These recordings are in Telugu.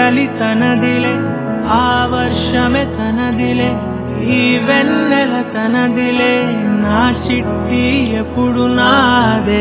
చలి తనదిలే ఆ వర్షమే తనదిలే ఈ వెన్నెల తనదిలే నా చిట్టి ఎప్పుడు నాదే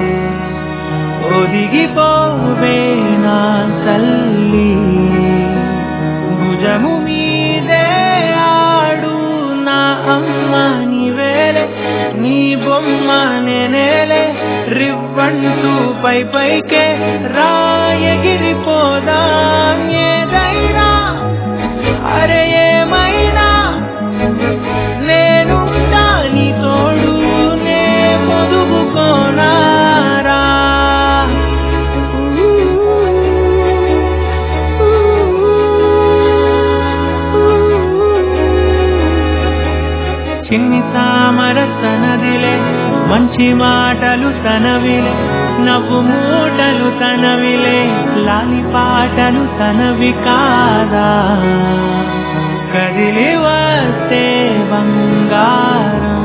ఒదిగిపోవే నా తల్లి భుజము మీదే ఆడు నా అమ్మ నీవేలే నీ బొమ్మ నేనేలే రివ్వంటూ పై పైకే రాయగిరిపోదా ఏదైనా అరే ఏమైనా నేను నీ తోడు నే పొదుగుకోనారా చిన్ని తామర తనదిలే మంచి మాటలు తనవిలే నవ్వు మూటలు తనవిలే లాలి పాటలు తనవి కాదా కదిలి వస్తే బంగారం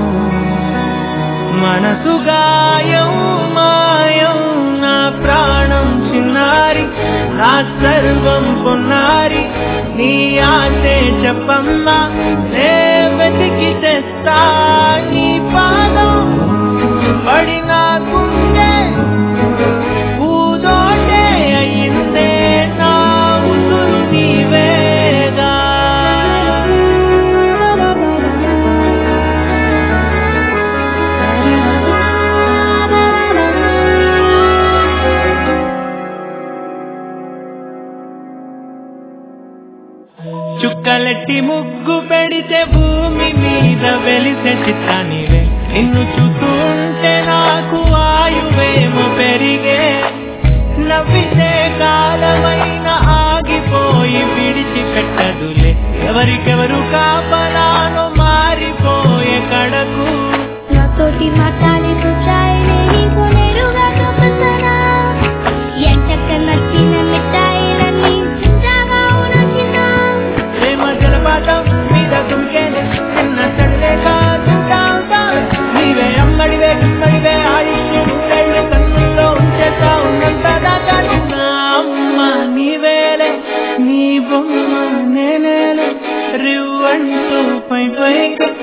మనసు గాయం మాయం నా ప్రాణం చిన్నారి నా సర్వం పొన్నారి నీ ఆశే చెప్పమ్మా నే వెతికి తెస్తా నీ పాదం పడిన గుండె పూదోటే అయిందే నా ఉసురు నీవేగా చుక్కలెట్టి ముగ్గు పెడితే భూమి మీద వెలిసే చిత్తానివే నిన్ను చూస్తుంటే నాకు ఆయువేమో పెరిగే నవ్వితే కాలమైన ఆగిపోయి విడిచి పెట్టదులే ఎవరికెవరు కాపలానో మారిపోయే కడకు నాతోటి మాట్లాడి చూచాయిలే నీకు నేరుగా చూపిస్తానా ఎంచక్క నచ్చిన మిఠాయిలన్నీ చింతగా ఉనచిన ప్రేమ జలపాతం మీద దుంకేనే చిన్న చల్లే కాదుంటా నీవే అమ్మడివే గుమ్మడివే ఆయుష్ నూరేళ్ళు కన్నుల్లో ఉంచేస్తా ఉన్నంత దాకా నా అమ్మ నీవేలే నీ బొమ్మ నేనేలే రివ్వంటూ పై పైకి